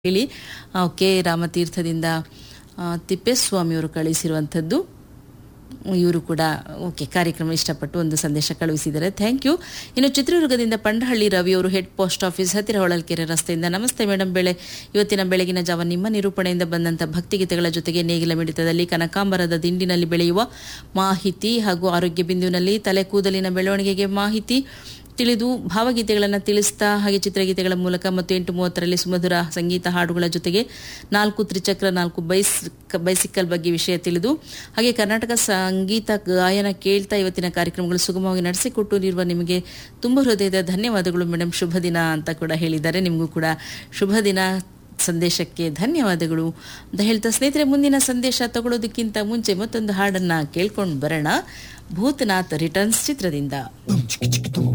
ಹೇಳಿ ಓಕೆ ರಾಮತೀರ್ಥದಿಂದ ಆ, ತಿಪ್ಪೇಸ್ವಾಮಿಯವರು ಕಳಿಸಿರುವಂಥದ್ದು ಇವರು ಕೂಡ ಓಕೆ ಕಾರ್ಯಕ್ರಮ ಇಷ್ಟಪಟ್ಟು ಒಂದು ಸಂದೇಶ ಕಳುಹಿಸಿದ್ದಾರೆ ಥ್ಯಾಂಕ್ ಯು ಇನ್ನು ಚಿತ್ರದುರ್ಗದಿಂದ ಪಂಡಹಳ್ಳಿ ರವಿಯವರು ಹೆಡ್ ಪೋಸ್ಟ್ ಆಫೀಸ್ ಹತ್ತಿರ ಹೊಳಲ್ಕೆರೆ ರಸ್ತೆಯಿಂದ ನಮಸ್ತೆ ಮೇಡಮ್ ಬೆಳೆ ಇವತ್ತಿನ ಬೆಳಗಿನ ಜಾವ ನಿಮ್ಮ ನಿರೂಪಣೆಯಿಂದ ಬಂದಂಥ ಭಕ್ತಿಗೀತೆಗಳ ಜೊತೆಗೆ ನೇಗಿಲ ಮಿಡಿತದಲ್ಲಿ ಕನಕಾಂಬರದ ದಿಂಡಿನಲ್ಲಿ ಬೆಳೆಯುವ ಮಾಹಿತಿ ಹಾಗೂ ಆರೋಗ್ಯ ಬಿಂದುವಿನಲ್ಲಿ ತಲೆ ಕೂದಲಿನ ಬೆಳವಣಿಗೆಗೆ ಮಾಹಿತಿ ತಿಳಿದು ಭಾವಗೀತೆಗಳನ್ನು ತಿಳಿಸ್ತಾ ಹಾಗೆ ಚಿತ್ರಗೀತೆಗಳ ಮೂಲಕ ಮತ್ತು ಎಂಟು ಮೂವತ್ತರಲ್ಲಿ ಸುಮಧುರ ಸಂಗೀತ ಹಾಡುಗಳ ಜೊತೆಗೆ ನಾಲ್ಕು ತ್ರಿಚಕ್ರ ನಾಲ್ಕು ಬೈಸ್ ಬೈಸಿಕಲ್ ಬಗ್ಗೆ ವಿಷಯ ತಿಳಿದು ಹಾಗೆ ಕರ್ನಾಟಕ ಸಂಗೀತ ಗಾಯನ ಕೇಳ್ತಾ ಇವತ್ತಿನ ಕಾರ್ಯಕ್ರಮಗಳು ಸುಗಮವಾಗಿ ನಡೆಸಿಕೊಟ್ಟು ಇರುವ ನಿಮಗೆ ತುಂಬ ಹೃದಯದ ಧನ್ಯವಾದಗಳು ಮೇಡಮ್ ಶುಭ ದಿನ ಅಂತ ಕೂಡ ಹೇಳಿದ್ದಾರೆ ನಿಮಗೂ ಕೂಡ ಶುಭ ದಿನ ಸಂದೇಶಕ್ಕೆ ಧನ್ಯವಾದಗಳು ಅಂತ ಹೇಳ್ತಾ ಸ್ನೇಹಿತರೆ ಮುಂದಿನ ಸಂದೇಶ ತಗೊಳ್ಳೋದಕ್ಕಿಂತ ಮುಂಚೆ ಮತ್ತೊಂದು ಹಾಡನ್ನ ಕೇಳ್ಕೊಂಡು ಬರೋಣ ಭೂತನಾಥ್ ರಿಟರ್ನ್ಸ್ ಚಿತ್ರದಿಂದ